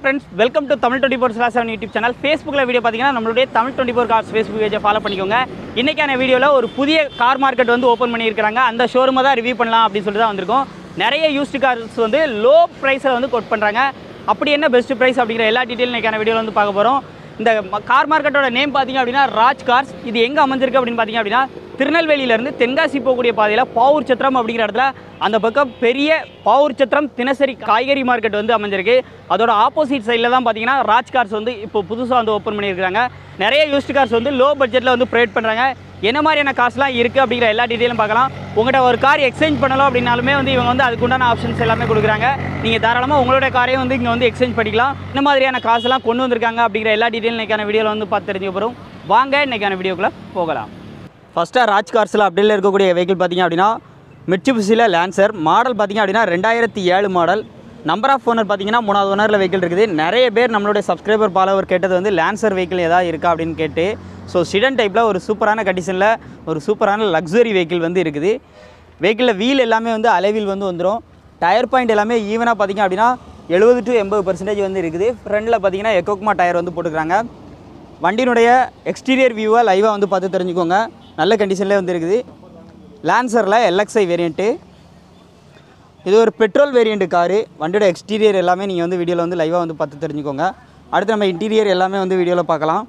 friends welcome to Tamil twenty four slash seven YouTube channel ஃபேஸ்புக்கில் video பார்த்தீங்கன்னா நம்மளுடைய Tamil twenty four cars Facebook பேஜை follow பண்ணிக்கோங்க இன்றைக்கான வீடியோவில் ஒரு புதிய கார் மார்க்கெட் வந்து ஓப்பன் பண்ணியிருக்காங்க அந்த ஷோரூமை தான் ரிவ்யூ பண்ணலாம் அப்படின்னு சொல்லிட்டு தான் வந்திருக்கோம் நிறைய யூஸ்டு கார்ஸ் வந்து லோ ப்ரைஸில் வந்து கோட் பண்ணுறாங்க அப்படி என்ன பெஸ்ட் ப்ரைஸ் அப்படிங்கிற எல்லா டீட்டெயில் இன்றைக்கான வீடியோவில் வந்து பார்க்க போகிறோம் இந்த ம- கார் மார்க்கெட்டோட நேம் பார்த்தீங்க அப்படின்னா ராஜ் கார்ஸ் இது எங்கே அமைஞ்சிருக்கு அப்படின்னு பார்த்தீங்க அப்படின்னா திருநெல்வேலியிலேருந்து தென்காசி போகக்கூடிய பாதையில் பாவூர் சத்திரம் அப்படிங்கிற இடத்துல அந்த பக்கம் பெரிய பாவூர் சத்திரம் தினசரி காய்கறி மார்க்கெட் வந்து அமைஞ்சிருக்கு அதோட ஆப்போசிட் சைடில் தான் பார்த்தீங்கன்னா ராஜ் கார்ஸ் வந்து இப்போ புதுசாக வந்து ஓப்பன் பண்ணியிருக்காங்க நிறைய யூஸ்டு கார்ஸ் வந்து லோ பட்ஜெட்டில் வந்து ப்ரொவைட் பண்ணுறாங்க என்ன மாதிரியான காசுலாம் இருக்குது அப்படிங்கிற எல்லா டீட்டெயிலும் பார்க்கலாம் உங்கள்கிட்ட ஒரு கார் எக்ஸ்சேஞ்ச் பண்ணலாம் அப்படின்னாலுமே வந்து இவங்க வந்து அதுக்குண்டான ஆப்ஷன்ஸ் எல்லாமே கொடுக்குறாங்க நீங்கள் தாராளமாக உங்களோட காரையும் வந்து இங்கே வந்து எக்ஸ்சேஞ்ச் பண்ணிக்கலாம் என்ன மாதிரியான காசெல்லாம் கொண்டு வந்திருக்காங்க அப்படிங்கிற எல்லா டீட்டெயில் இன்றைக்கான வீடியோவில் வந்து பார்த்து தெரிஞ்சுக்க போகிறோம் வாங்க இன்றைக்கான வீடியோக்குள்ளே போகலாம் ஃபஸ்ட்டாக ராஜ் கார்ஸில் அப்படியில் இருக்கக்கூடிய வெஹிக்கிள் பார்த்தீங்க அப்படின்னா மிட்சுபிசியில் லான்சர் மாடல் பார்த்தீங்க அப்படின்னா ரெண்டாயிரத்தி ஏழு மாடல் நம்பர் ஆஃப் ஓனர் பார்த்தீங்கன்னா மூணாவது ஓனரில் வெஹிக்கிள் இருக்குது நிறைய பேர் நம்மளுடைய சப்ஸ்கிரைபர் ஃபாலோவர் கேட்டது வந்து லான்சர் வெஹிக்கிள் ஏதாவது இருக்கா அப்படின்னு கேட்டு ஸோ சிடன் டைப்பில் ஒரு சூப்பரான கண்டிஷனில் ஒரு சூப்பரான லக்ஸுரி வெஹிக்கிள் வந்து இருக்குது வெஹிக்கிளில் வீல் எல்லாமே வந்து அலைவீல் வந்து வந்துடும் டயர் பாயிண்ட் எல்லாமே ஈவனாக பார்த்தீங்க அப்படின்னா எழுபது டு எண்பது பர்சன்டேஜ் வந்து இருக்குது ஃப்ரண்டில் பார்த்தீங்கன்னா எக்கோக்மா டயர் வந்து போட்டுக்கிறாங்க வண்டியினுடைய எக்ஸ்டீரியர் வியூவை லைவாக வந்து பார்த்து தெரிஞ்சுக்கோங்க நல்ல கண்டிஷன்லேயே வந்து இருக்குது லான்சரில் எல்எக்ஸ்ஐ வேரியண்ட்டு இது ஒரு பெட்ரோல் வேரியண்ட் காரு வண்டியோட எக்ஸ்டீரியர் எல்லாமே நீங்கள் வந்து வீடியோவில் வந்து லைவாக வந்து பார்த்து தெரிஞ்சுக்கோங்க அடுத்து நம்ம இன்டீரியர் எல்லாமே வந்து வீடியோவில் பார்க்கலாம்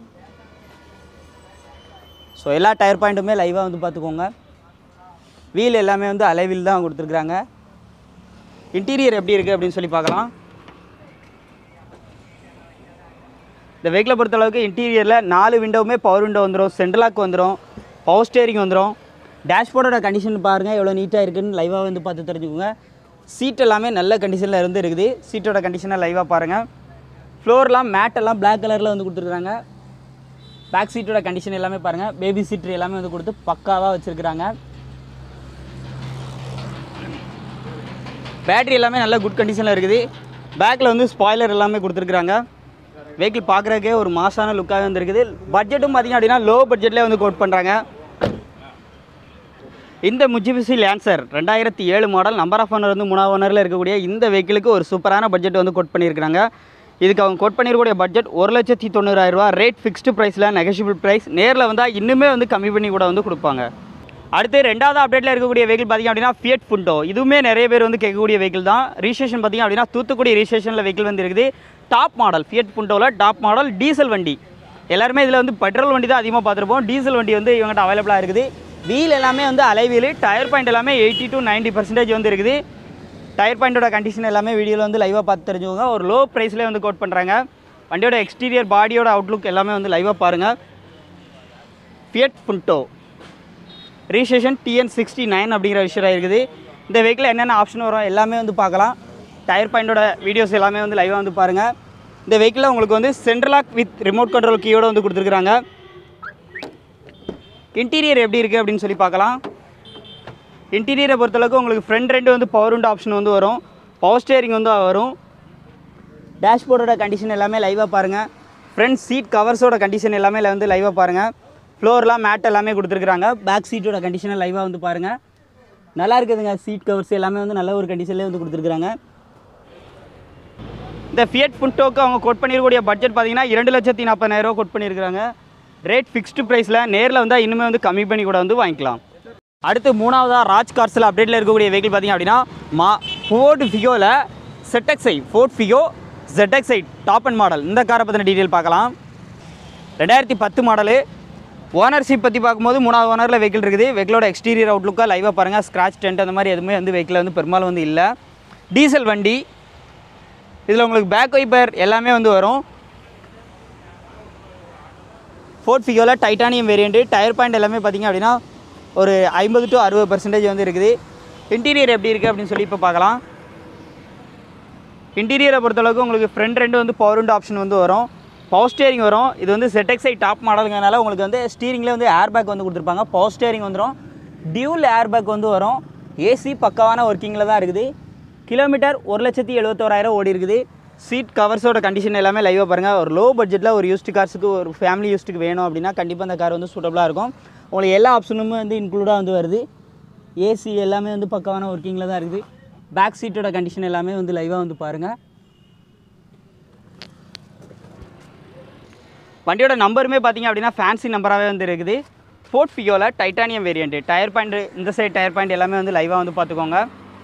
ஸோ எல்லா டயர் பாயிண்ட்டுமே லைவாக வந்து பார்த்துக்கோங்க வீல் எல்லாமே வந்து அலைவில் தான் கொடுத்துருக்குறாங்க இன்டீரியர் எப்படி இருக்குது அப்படின்னு சொல்லி பார்க்கலாம் இந்த வெஹிக்கிளை பொறுத்தளவுக்கு இன்டீரியரில் நாலு விண்டோவுமே பவர் விண்டோ வந்துடும் சென்ட்ரலாக் வந்துடும் பவர் ஸ்டேரிங் வந்துடும் டேஷ்போர்டோட கண்டிஷன் பாருங்கள் எவ்வளோ நீட்டாக இருக்குன்னு லைவாக வந்து பார்த்து தெரிஞ்சுக்கோங்க சீட் எல்லாமே நல்ல கண்டிஷனில் இருந்து இருக்குது சீட்டோட கண்டிஷனை லைவாக பாருங்கள் ஃப்ளோர்லாம் மேட் எல்லாம் Black கலரில் வந்து கொடுத்துருக்குறாங்க பேக் சீட்டோட கண்டிஷன் எல்லாமே பாருங்கள் பேபி சீட்ரு எல்லாமே வந்து கொடுத்து பக்காவாக வச்சுருக்குறாங்க பேட்டரி எல்லாமே நல்ல குட் கண்டிஷனில் இருக்குது பேக்கில் வந்து ஸ்பாய்லர் எல்லாமே கொடுத்துருக்குறாங்க வெஹிக்கிள் பார்க்குறதுக்கே ஒரு மாசான லுக்காக வந்துருக்குது பட்ஜெட்டும் பார்த்தீங்க அப்படின்னா லோ பட்ஜெட்லேயே வந்து கோட் பண்ணுறாங்க இந்த முஜிபிசி லேன்சர் ரெண்டாயிரத்தி ஏழு மாடல் நம்பர் ஆஃப் ஓனர் வந்து மூணாவது ஓனரில் இருக்கக்கூடிய இந்த வெஹிக்கிளுக்கு ஒரு சூப்பரான பட்ஜெட் வந்து கோட் பண்ணியிருக்காங்க இதுக்கு அவங்க கோட் பண்ணியிருக்கக்கூடிய பட்ஜெட் ஒரு லட்சத்தி தொண்ணூறாயிரரூவா ரேட் ஃபிக்ஸ்டு ப்ரைஸில் நெகஷியபிள் ப்ரைஸ் நேரில் வந்தால் இன்னுமே வந்து கம்மி பண்ணி கூட வந்து கொடுப்பாங்க அடுத்து ரெண்டாவது அப்டேட்டில் இருக்கக்கூடிய வெஹிக்கிள் பார்த்திங்க அப்படின்னா ஃபியட் ஃபுண்டோ இதுவுமே நிறைய பேர் வந்து கேட்கக்கூடிய வெஹிக்கிள் தான் ரிஜிஸ்ட்ரேஷன் பார்த்திங்க அப்படின்னா தூத்துக்குடி ரிஜிஸ்ட்ரேஷனில் வெஹிக்கிள் வந்து இருக்குது டாப் மாடல் ஃபியட் ஃபுண்டோவில் டாப் மாடல் டீசல் வண்டி எல்லாருமே இதில் வந்து பெட்ரோல் வண்டி தான் அதிகமாக பார்த்துருப்போம் டீசல் வண்டி வந்து இவங்ககிட்ட அவைலபிளாக இருக்குது வீல் எல்லாமே வந்து அலைவீல் டயர் பாயிண்ட் எல்லாமே எயிட்டி டு 90% பர்சன்டேஜ் வந்து இருக்குது டயர் பாயிண்டோட கண்டிஷன் எல்லாமே வீடியோவில் வந்து லைவாக பார்த்து தெரிஞ்சுக்கோங்க ஒரு லோ ப்ரைஸ்லேயே வந்து கோட் பண்ணுறாங்க வண்டியோட எக்ஸ்டீரியர் பாடியோட அவுட்லுக் எல்லாமே வந்து லைவாக பாருங்கள் Fiat Punto registration TN sixty nine அப்படிங்கிற விஷயம் இருக்குது இந்த வெஹிக்கிள் என்னென்ன ஆப்ஷன் வரும் எல்லாமே வந்து பார்க்கலாம் டயர் பாயிண்டோட வீடியோஸ் எல்லாமே வந்து லைவாக வந்து பாருங்கள் இந்த வெஹிக்கிளில் உங்களுக்கு வந்து சென்ட்ரலாக் வித் ரிமோட் கண்ட்ரோல் கீயோட வந்து கொடுத்துருக்குறாங்க இன்டீரியர் எப்படி இருக்குது அப்படின்னு சொல்லி பார்க்கலாம் இன்டீரியரை பொறுத்தளவுக்கு உங்களுக்கு ஃப்ரண்ட் ரெண்டு வந்து பவர் விண்டோ ஆப்ஷன் வந்து வரும் பவர் ஸ்டேரிங் வந்து வரும் டேஷ்போர்டோட கண்டிஷன் எல்லாமே லைவாக பாருங்கள் ஃப்ரண்ட் சீட் கவர்ஸோட கண்டிஷன் எல்லாமே வந்து லைவாக பாருங்கள் ஃப்ளோர்லாம் மேட் எல்லாமே கொடுத்துருக்குறாங்க பேக் சீட்டோட கண்டிஷனை லைவாக வந்து பாருங்கள் நல்லா இருக்குதுங்க சீட் கவர்ஸ் எல்லாமே வந்து நல்ல ஒரு கண்டிஷன்லேயே வந்து கொடுத்துருக்குறாங்க இந்த ஃபியட் புண்டோக்கு அவங்க கோட் பண்ணியிருக்கக்கூடிய பட்ஜெட் பார்த்தீங்கன்னா இரண்டு லட்சத்தி நாற்பதாயிரம் கோட் பண்ணியிருக்காங்க ரேட் ஃபிக்ஸ்டு ப்ரைஸில் நேரில் வந்தால் இன்னுமே வந்து கம்மி பண்ணி கூட வந்து வாங்கிக்கலாம் அடுத்து மூணாவதாக ராஜ் கார்ஸில் அப்டேட்டில் இருக்கக்கூடிய வெஹிக்கிள் பார்த்தீங்க அப்படின்னா மா ஃபோர்டு ஃபிகோவில் ZXi Ford Figo ZXi top and model இந்த காரை பற்றின டீட்டெயில் பார்க்கலாம் ரெண்டாயிரத்தி பத்து மாடலு ஓனர்ஷிப் பற்றி பார்க்கும்போது மூணாவது ஓனரில் வெஹிக்கிள் இருக்குது வெஹிக்கிளோட எக்ஸ்டீரியர் அவுட்லுக்காக லைவாக பாருங்கள் ஸ்க்ராட்ச் டென்ட் அந்த மாதிரி எதுவுமே வந்து வெஹிக்கிள் வந்து பெரும்பாலும் வந்து இல்லை டீசல் வண்டி இதில் உங்களுக்கு பேக் வைப்பர் எல்லாமே வந்து வரும் ஃபோர்ட் ஃபிகோவில் டைட்டானியம் வேரியண்ட்டு டயர் பாயிண்ட் எல்லாமே பார்த்தீங்க அப்படின்னா ஒரு ஐம்பது டு அறுபது பர்சன்டேஜ் வந்து இருக்குது இன்டீரியர் எப்படி இருக்குது அப்படின்னு சொல்லி இப்போ பார்க்கலாம் இன்டீரியரை பொறுத்தளவுக்கு உங்களுக்கு ஃப்ரண்ட் ரெண்டு வந்து பவர் விண்டோ ஆப்ஷன் வந்து வரும் பவர் ஸ்டேரிங் வரும் இது வந்து ZXi டாப் மாடலுங்கிறனால உங்களுக்கு வந்து ஸ்டீரிங்கில் வந்து ஏர் பேக் வந்து கொடுத்துருப்பாங்க பவர் ஸ்டேரிங் வந்துடும் டியூல் ஏர் பேக் வந்து வரும் ஏசி பக்காவான ஒர்க்கிங்கில் தான் இருக்குது கிலோமீட்டர் ஒரு லட்சத்தி எழுபத்தோராயிரம் ஓடி இருக்குது சீட் கவர்ஸோட கண்டிஷன் எல்லாமே லைவாக பாருங்கள் ஒரு லோ பட்ஜெட்டில் ஒரு யூஸ்டு கார்ஸுக்கு ஒரு ஃபேமிலி யூஸ்ட்டுக்கு வேணும் அப்படின்னா கண்டிப்பாக அந்த கார் வந்து சூட்டபுளாக இருக்கும் உங்களுக்கு எல்லா ஆப்ஷனுமே வந்து இன்க்ளூடாக வந்து வருது ஏசி எல்லாமே வந்து பக்காவான ஒர்க்கிங்கில் தான் இருக்குது பேக் சீட்டோட கண்டிஷன் எல்லாமே வந்து லைவாக வந்து பாருங்கள் வண்டியோட நம்பருமே பார்த்தீங்க அப்படின்னா ஃபேன்சி நம்பராகவே வந்து இருக்குது ஃபோர்ட் ஃபியோவில் டைட்டானியம் வேரியண்ட்டு டயர் பாயிண்ட் இந்த சைடு டயர் பாயிண்ட் எல்லாமே வந்து லைவாக வந்து பார்த்துக்கோங்க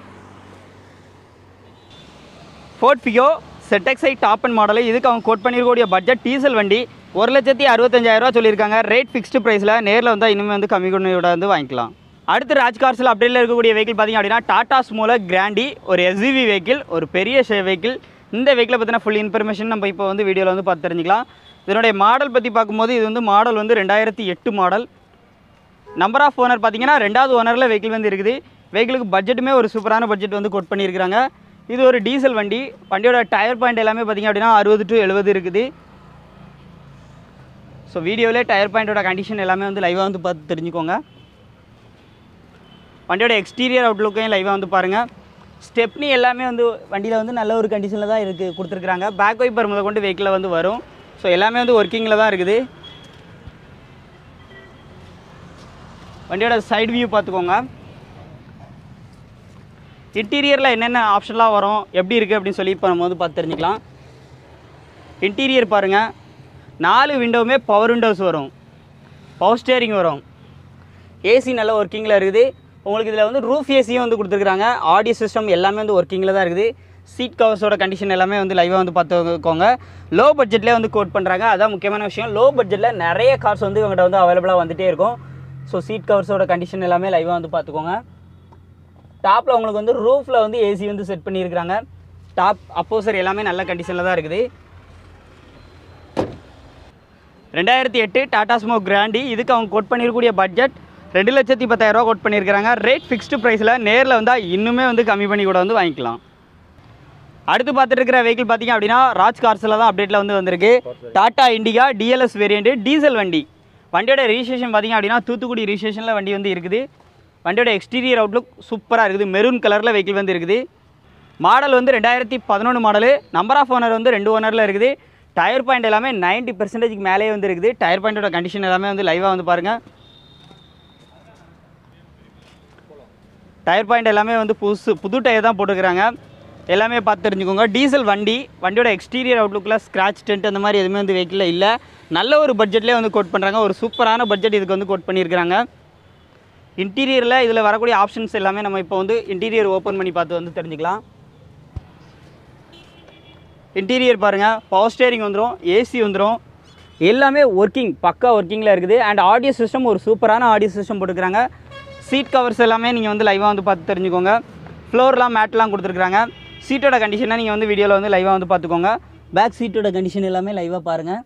ஃபோர்ட் ஃபியோ செட்டெக்ஸை டாப் அண்ட் மாடலு இதுக்கு அவங்க கோட் பண்ணியிருக்கக்கூடிய பட்ஜெட் டீசல் வண்டி ஒரு லட்சத்தி அறுபத்தஞ்சாயிரரூவா சொல்லியிருக்காங்க ரேட் ஃபிக்ஸ்டு ப்ரைஸில் நேரில் வந்தால் இனிமேல் வந்து கம்மி பண்ணியோட வந்து வாங்கிக்கலாம் அடுத்து ராஜ் கார்ஸில் அப்படியில் இருக்கக்கூடிய வெஹிக்கிள் பார்த்தீங்க அப்படின்னா டாடா ஸ்மோல கிராண்டி ஒரு எஸ்யூவி வெஹிக்கிள் ஒரு பெரிய வெஹிக்கிள் இந்த வெஹிக்கிளை பற்றின ஃபுல் இன்ஃபர்மேஷன் நம்ம இப்போ வந்து வீடியோவில் வந்து பார்த்து தெரிஞ்சுக்கலாம் இதனுடைய மாடல் பற்றி பார்க்கும்போது இது வந்து மாடல் வந்து ரெண்டாயிரத்தி எட்டு மாடல் நம்பர் ஆஃப் ஓனர் பார்த்தீங்கன்னா ரெண்டாவது ஓனரில் வெஹிக்கிள் வந்து இருக்குது வெஹிக்கிளுக்கு பட்ஜெட்டுமே ஒரு சூப்பரான பட்ஜெட் வந்து கோட் பண்ணியிருக்கிறாங்க இது ஒரு டீசல் வண்டி வண்டியோட டயர் பாயிண்ட் எல்லாமே பார்த்தீங்க அப்படின்னா அறுபது டு எழுபது இருக்குது ஸோ வீடியோவிலே டயர் பாயிண்டோட கண்டிஷன் எல்லாமே வந்து லைவாக வந்து பார்த்து தெரிஞ்சுக்கோங்க வண்டியோட எக்ஸ்டீரியர் அவுட்லுக்கையும் லைவாக வந்து பாருங்கள் ஸ்டெப்னி எல்லாமே வந்து வண்டியில் வந்து நல்ல ஒரு கண்டிஷனில் தான் இருக்குது கொடுத்துருக்குறாங்க பேக் வைப்பர் முதல் கொண்டு வெஹிக்கிளில் வந்து வரும் ஸோ எல்லாமே வந்து ஒர்க்கிங்கில் தான் இருக்குது வண்டியோட சைடு வியூ பார்த்துக்கோங்க இன்டீரியரில் என்னென்ன ஆப்ஷன்லாம் வரும் எப்படி இருக்குது அப்படின்னு சொல்லி இப்போ நம்ம வந்து பார்த்து தெரிஞ்சுக்கலாம் இன்டீரியர் பாருங்கள் நாலு விண்டோவுமே பவர் விண்டோஸ் வரும் பவர் ஸ்டேரிங் வரும் ஏசி நல்ல ஒர்க்கிங்கில் இருக்குது உங்களுக்கு இதில் வந்து ரூஃப் ஏசியும் வந்து கொடுத்துருக்குறாங்க ஆடியோ சிஸ்டம் எல்லாமே வந்து ஒர்க்கிங்கில் தான் இருக்குது சீட் கவர்ஸோட கண்டிஷன் எல்லாமே வந்து லைவாக வந்து பார்த்துக்கோங்க லோ பட்ஜெட்லேயே வந்து கோட் பண்ணுறாங்க அதான் முக்கியமான விஷயம் லோ பட்ஜெட்டில் நிறைய கார்ஸ் வந்து இவங்ககிட்ட வந்து அவைலபிளாக வந்துகிட்டே இருக்கும் ஸோ சீட் கவர்ஸோட கண்டிஷன் எல்லாமே லைவாக வந்து பார்த்துக்கோங்க டாப்பில் உங்களுக்கு வந்து ரூஃபில் வந்து ஏசி வந்து செட் பண்ணியிருக்கிறாங்க டாப் அப்போசர் எல்லாமே நல்ல கண்டிஷனில் தான் இருக்குது ரெண்டாயிரத்தி எட்டு டாடா ஸ்மோ கிராண்டி இதுக்கு அவங்க கோட் பண்ணியிருக்கக்கூடிய பட்ஜெட் ரெண்டு லட்சத்தி பத்தாயிரரூவா கோட் பண்ணியிருக்கிறாங்க ரேட் ஃபிக்ஸ்டு ப்ரைஸில் நேரில் வந்தால் இன்னுமே வந்து கம்மி பண்ணி கூட வந்து வாங்கிக்கலாம் அடுத்து பார்த்துட்டு இருக்கிற வெஹிக்கிள் பார்த்தீங்க அப்படின்னா ராஜ் கார்ஸில் தான் அப்டேட்டில் வந்து வந்திருக்கு Tata Indica DLS variant diesel வண்டி வண்டியோட ரிஜிஸ்ட்ரேஷன் பார்த்தீங்க அப்படின்னா தூத்துக்குடி ரிஜிஸ்ட்ரேஷனில் வண்டி வந்து இருக்குது வண்டியோட எக்ஸ்டீரியர் அவுட்லுக் சூப்பராக இருக்குது மெரூன் கலரில் வெஹிக்கிள் வந்து இருக்குது மாடல் வந்து ரெண்டாயிரத்தி பதினொன்று மாடலு நம்பர் ஆஃப் ஓனர் வந்து ரெண்டு ஓனரில் இருக்குது டயர் பாயிண்ட் எல்லாமே 90% பெர்சன்டேஜ்க்கு மேலேயே வந்து இருக்குது டயர் பாயிண்டோட கண்டிஷன் எல்லாமே வந்து லைவாக வந்து பாருங்கள் டயர் பாயிண்ட் எல்லாமே வந்து புதுசு புது டயர் தான் போட்டுக்கிறாங்க எல்லாமே பார்த்து தெரிஞ்சுக்கோங்க டீசல் வண்டி வண்டியோட எக்ஸ்டீரியர் அவுட்லுக்கில் ஸ்க்ராட்ச் டென்ட் அந்த மாதிரி எதுவுமே வந்து வெஹிக்கிளில் இல்லை நல்ல ஒரு பட்ஜெட்லேயே வந்து கோட் பண்ணுறாங்க ஒரு சூப்பரான பட்ஜெட் இதுக்கு வந்து கோட் பண்ணியிருக்கிறாங்க இன்டீரியரில் இதில் வரக்கூடிய ஆப்ஷன்ஸ் எல்லாமே நம்ம இப்போ வந்து இன்டீரியர் ஓப்பன் பண்ணி பார்த்து வந்து தெரிஞ்சுக்கலாம் இன்டீரியர் பாருங்கள் பவர் ஸ்டேரிங் வந்துடும் ஏசி வந்துடும் எல்லாமே ஒர்க்கிங் பக்கா ஒர்க்கிங்கில் இருக்குது அண்ட் ஆடியோ சிஸ்டம் ஒரு சூப்பரான ஆடியோ சிஸ்டம் போட்டுக்கிறாங்க சீட் கவர்ஸ் எல்லாமே நீங்கள் வந்து லைவாக வந்து பார்த்து தெரிஞ்சுக்கோங்க ஃப்ளோர்லாம் மேட்லாம் கொடுத்துருக்குறாங்க சீட்டோட கண்டிஷனை நீங்கள் வந்து வீடியோவில் வந்து லைவாக வந்து பார்த்துக்கோங்க பேக் சீட்டோட கண்டிஷன் எல்லாமே லைவாக பாருங்கள்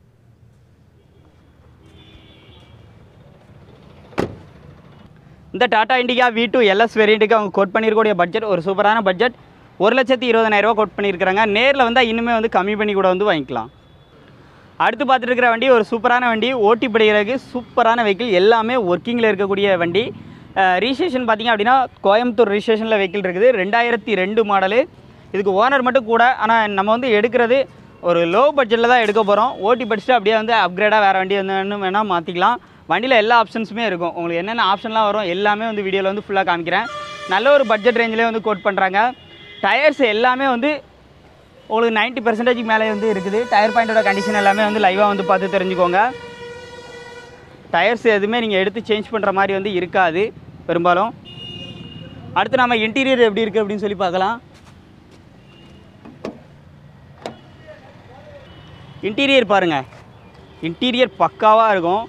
இந்த Tata Indica V two LS வேரியண்ட்டுக்கு அவங்க கோட் பண்ணியிருக்கக்கூடிய பட்ஜெட் ஒரு சூப்பரான பட்ஜெட் ஒரு லட்சத்தி இருபதனாயிரரூவா கோட் பண்ணியிருக்கிறாங்க நேரில் வந்தால் இன்னுமே வந்து கம்மி பண்ணி கூட வந்து வாங்கிக்கலாம் அடுத்து பார்த்துட்டு இருக்கிற வண்டி ஒரு சூப்பரான வண்டி ஓட்டி படிக்கிறதுக்கு சூப்பரான வெஹிக்கிள் எல்லாமே ஒர்க்கிங்கில் இருக்கக்கூடிய வண்டி ரிஜிஸ்ட்ரேஷன் பார்த்தீங்க அப்படின்னா கோயம்புத்தூர் ரிஜிஸ்ட்ரேஷனில் வெஹிக்கிள் இருக்குது ரெண்டாயிரத்தி ரெண்டு மாடலு இதுக்கு ஓனர் மட்டும் கூட ஆனால் நம்ம வந்து எடுக்கிறது ஒரு லோ பட்ஜெட்டில் தான் எடுக்க போகிறோம் ஓட்டி படிச்சுட்டு அப்படியே வந்து அப்கிரேடாக வேறு வண்டி வந்து வேணால் மாற்றிக்கலாம் வண்டியில் எல்லா ஆப்ஷன்ஸுமே இருக்கும் உங்களுக்கு என்னென்ன ஆப்ஷன்லாம் வரும் எல்லாமே வந்து வீடியோவில் வந்து ஃபுல்லாக காமிக்கிறேன் நல்ல ஒரு பட்ஜெட் ரேஞ்சிலே வந்து கோட் பண்ணுறாங்க டயர்ஸ் எல்லாமே வந்து உங்களுக்கு 90% பெர்சன்டேஜ்க்கு மேலே வந்து இருக்குது டயர் பாயிண்டோட கண்டிஷன் எல்லாமே வந்து லைவாக வந்து பார்த்து தெரிஞ்சுக்கோங்க டயர்ஸ் எதுவுமே நீங்கள் எடுத்து சேஞ்ச் பண்ணுற மாதிரி வந்து இருக்காது பெரும்பாலும் அடுத்து நம்ம இன்டீரியர் எப்படி இருக்குது அப்படின்னு சொல்லி பார்க்கலாம் இன்டீரியர் பாருங்கள் இன்டீரியர் பக்காவாக இருக்கும்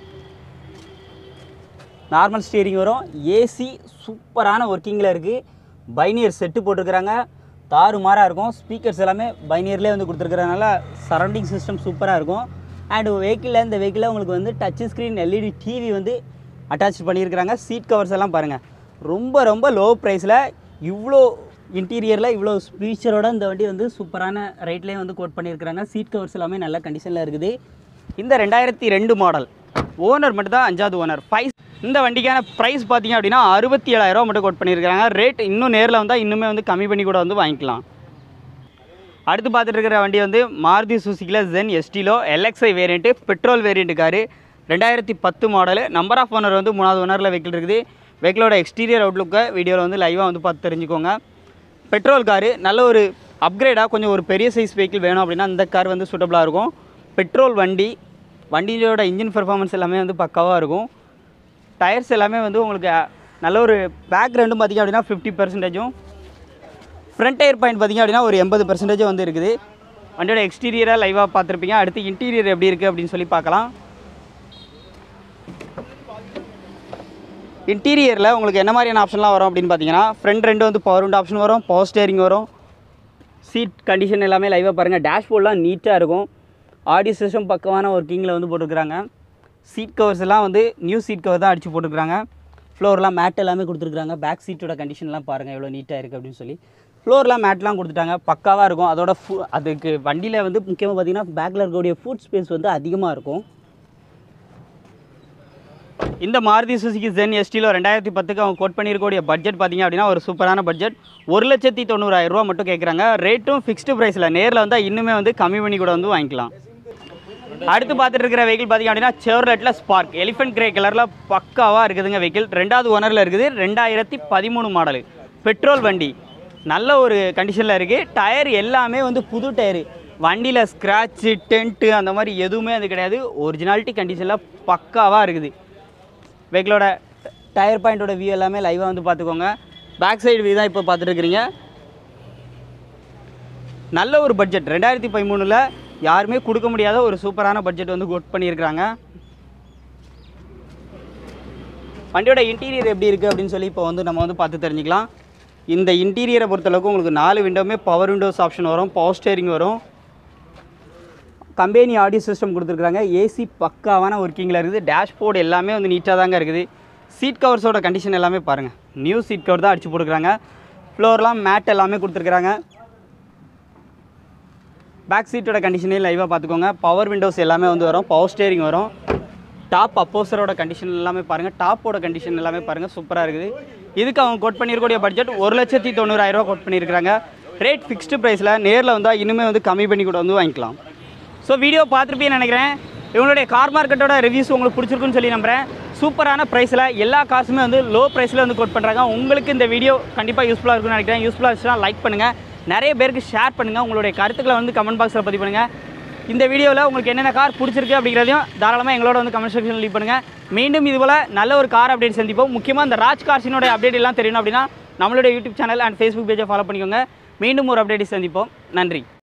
நார்மல் ஸ்டீரிங் வரும் ஏசி சூப்பரான ஒர்க்கிங்கில் இருக்குது பைனியர் செட்டு போட்டிருக்கிறாங்க தாறுமாறாக இருக்கும் ஸ்பீக்கர்ஸ் எல்லாமே பைனியர்லேயே வந்து கொடுத்துருக்கறனால சரௌண்டிங் சிஸ்டம் சூப்பராக இருக்கும் அண்ட் வெஹிக்கிளில் இந்த வெஹிக்கிளில் உங்களுக்கு வந்து டச் ஸ்க்ரீன் எல்இடி டிவி வந்து அட்டாச் பண்ணியிருக்கிறாங்க சீட் கவர்ஸ் எல்லாம் பாருங்கள் ரொம்ப ரொம்ப லோ ப்ரைஸில் இவ்வளோ இன்டீரியரில் இவ்வளோ ஸ்பீச்சரோட இந்த வண்டி வந்து சூப்பரான ரேட்லேயே வந்து கோட் பண்ணியிருக்கிறாங்க சீட் கவர்ஸ் எல்லாமே நல்ல கண்டிஷனில் இருக்குது இந்த ரெண்டாயிரத்தி ரெண்டு மாடல் ஓனர் மட்டும் தான் அஞ்சாவது ஓனர் ஃபைவ் இந்த வண்டிக்கான ப்ரைஸ் பார்த்தீங்க அப்படின்னா அறுபத்தி ஏழாயிரம் மட்டும் கோட் பண்ணியிருக்காங்க ரேட் இன்னும் நேரில் வந்தால் இன்னுமே வந்து கம்மி பண்ணி கூட வந்து வாங்கிக்கலாம் அடுத்து பார்த்துட்டு இருக்கிற வண்டி வந்து மாருதி சுசுக்கியில் Zen Estilo LXI variant petrol variant car ரெண்டாயிரத்தி பத்து மாடலு நம்பர் ஆஃப் ஓனர் வந்து மூணாவது ஓனரில் வெஹிக்கிள் இருக்குது வெஹிக்கிளோட எக்ஸ்டீரியர் அவுட்லுக்கை வீடியோவில் வந்து லைவாக வந்து பார்த்து தெரிஞ்சுக்கோங்க பெட்ரோல் காரு நல்ல ஒரு அப்கிரேடாக கொஞ்சம் ஒரு பெரிய சைஸ் வெஹிக்கிள் வேணும் அப்படின்னா இந்த கார் வந்து சூட்டபுளாக இருக்கும் பெட்ரோல் வண்டி வண்டியோட இன்ஜின் பெர்ஃபார்மன்ஸ் எல்லாமே வந்து பக்காவாக இருக்கும் டயர்ஸ் எல்லாமே வந்து உங்களுக்கு அஹ், நல்ல ஒரு பேக் ரெண்டும் பார்த்திங்க அப்படின்னா ஃபிஃப்டி பர்சன்டேஜும் ஃப்ரண்ட் டயர் பாயிண்ட் பார்த்திங்க அப்படின்னா ஒரு எண்பது பர்சன்டேஜ் வந்து இருக்குது வண்டியோட எக்ஸ்டீரியராக லைவாக பார்த்துருப்பீங்க அடுத்து இன்டீரியர் எப்படி இருக்குது அப்படின்னு சொல்லி பார்க்கலாம் இன்டீரியரில் உங்களுக்கு என்ன மாதிரியான ஆப்ஷன்லாம் வரும் அப்படின்னு பார்த்தீங்கன்னா ஃப்ரண்ட் ரெண்டு வந்து பவர் விண்ட் ஆப்ஷன் வரும் பவர் ஸ்டேரிங் வரும் சீட் கண்டிஷன் எல்லாமே லைவாக பாருங்கள் டேஷ்போர்ட்லாம் நீட்டாக இருக்கும் ஆடியோ சிஸ்டம் பக்கமான ஒர்க்கிங்கில் வந்து போட்டிருக்கிறாங்க சீட் கவர்ஸ் எல்லாம் வந்து நியூ சீட் கவர் தான் அடித்து போட்டிருக்கிறாங்க ஃப்ளோர்லாம் மேட் எல்லாமே கொடுத்துருக்காங்க பேக் சீட்டோட கண்டிஷன்லாம் பாருங்கள் எவ்வளோ நீட்டாக இருக்குது அப்படின்னு சொல்லி ஃப்ளோர்லாம் மேட்லாம் கொடுத்துட்டாங்க பக்காவாக இருக்கும் அதோட ஃபு அதுக்கு வண்டியில் வந்து முக்கியமாக பார்த்தீங்கன்னா பேக்கில் இருக்கக்கூடிய ஃபுட் ஸ்பேஸ் வந்து அதிகமாக இருக்கும் இந்த மாருதி சுசுகி ஜென் எஸ்டியில் ரெண்டாயிரத்தி பத்துக்கு அவங்க கோட் பண்ணியிருக்கக்கூடிய பட்ஜெட் பார்த்தீங்க அப்படின்னா ஒரு சூப்பரான பட்ஜெட் ஒரு லட்சத்தி தொண்ணூறாயிரம் ரூபா மட்டும் கேட்குறாங்க ரேட்டும் ஃபிக்ஸ்டு ப்ரைஸில் நேரில் வந்தால் இன்னுமே வந்து கம்மி பண்ணி கூட வந்து வாங்கிக்கலாம் அடுத்து பார்த்துட்டு இருக்கிற வெஹிக்கிள் பார்த்தீங்க அப்படின்னா செவர்லெட்டில் ஸ்பார்க் எலிஃபென்ட் கிரே கலரில் பக்காவாக இருக்குதுங்க வெஹிக்கிள் ரெண்டாவது ஓனரில் இருக்குது ரெண்டாயிரத்தி பதிமூணு மாடலு பெட்ரோல் வண்டி நல்ல ஒரு கண்டிஷனில் இருக்குது டயர் எல்லாமே வந்து புது டயரு வண்டியில் ஸ்க்ராட்சு டென்ட்டு அந்த மாதிரி எதுவுமே அது கிடையாது ஒரிஜினாலிட்டி கண்டிஷனில் பக்காவாக இருக்குது வெஹிக்கிளோட டயர் பாயிண்டோட வியூ எல்லாமே லைவாக வந்து பார்த்துக்கோங்க பேக் சைடு வியூ தான் இப்போ பார்த்துட்டு இருக்கிறீங்க நல்ல ஒரு பட்ஜெட் ரெண்டாயிரத்தி பதிமூணில் யாருமே கொடுக்க முடியாத ஒரு சூப்பரான பட்ஜெட் வந்து கோட் பண்ணியிருக்கிறாங்க வண்டியோட இன்டீரியர் எப்படி இருக்குது அப்படின்னு சொல்லி இப்போ வந்து நம்ம வந்து பார்த்து தெரிஞ்சுக்கலாம் இந்த இன்டீரியரை பொறுத்தளவுக்கு உங்களுக்கு நாலு விண்டோவுமே பவர் விண்டோஸ் ஆப்ஷன் வரும் பவர் ஸ்டேரிங் வரும் கம்பெனி ஆடியோ சிஸ்டம் கொடுத்துருக்காங்க ஏசி பக்காவான ஒர்க்கிங்கில் இருக்குது டேஷ்போர்டு எல்லாமே வந்து நீட்டாக தாங்க இருக்குது சீட் கவர்ஸோட கண்டிஷன் எல்லாமே பாருங்கள் நியூ சீட் கவர் தான் அடிச்சு போட்டுருக்காங்க ஃப்ளோர்லாம் மேட் எல்லாமே கொடுத்துருக்குறாங்க பேக் சீட்டோட கண்டிஷனே லைவாக பார்த்துக்கோங்க பவர் விண்டோஸ் எல்லாமே வந்து வரும் பவர் ஸ்டேரிங் வரும் டாப் அப்போசரோட கண்டிஷன் எல்லாமே பாருங்கள் டாப்போட கண்டிஷன் எல்லாமே பாருங்கள் சூப்பராக இருக்குது இதுக்கு அவங்க கோட் பண்ணியிருக்கக்கூடிய பட்ஜெட் ஒரு லட்சத்தி தொண்ணூறாயிரரூவா கோட் பண்ணியிருக்காங்க ரேட் ஃபிக்ஸ்டு ப்ரைஸில் நேரில் வந்தால் இன்னுமே வந்து கம்மி பண்ணி கூட வந்து வாங்கிக்கலாம் ஸோ வீடியோ பார்த்துருப்பீங்கன்னு நினைக்கிறேன் இவங்களுடைய கார் மார்க்கெட்டோட ரிவ்யூஸ் உங்களுக்கு பிடிச்சிருக்குன்னு சொல்லி நம்புறேன் சூப்பரான ப்ரைஸில் எல்லா காசுமே வந்து லோ ப்ரைஸில் வந்து கோட் பண்ணுறாங்க உங்களுக்கு இந்த வீடியோ கண்டிப்பாக யூஸ்ஃபுல்லாக இருக்கும்னு நினைக்கிறேன் யூஸ்ஃபுல்லாக இருந்துச்சுன்னா லைக் பண்ணுங்கள் நிறைய பேருக்கு ஷேர் பண்ணுங்கள் உங்களுடைய கருத்துக்களை வந்து கமெண்ட் பாக்ஸில் பதிவு பண்ணுங்கள் இந்த வீடியோவில் உங்களுக்கு என்னென்ன கார் பிடிச்சிருக்கு அப்படிங்கிறதையும் தாராளமாக எங்களோட வந்து கமெண்ட் செக்ஷனில் லீவ் பண்ணுங்கள் மீண்டும் இதுபோல் நல்ல ஒரு கார் அப்டேட் சந்திப்போம் முக்கியமாக இந்த ராஜ் கார்ஸினோட அப்டேட் எல்லாம் தெரியணும் அப்படின்னா நம்மளுடைய யூடியூப் சேனல் அண்ட் ஃபேஸ்புக் பேஜை ஃபாலோ பண்ணிக்கோங்க மீண்டும் ஒரு அப்டேட் சந்திப்போம் நன்றி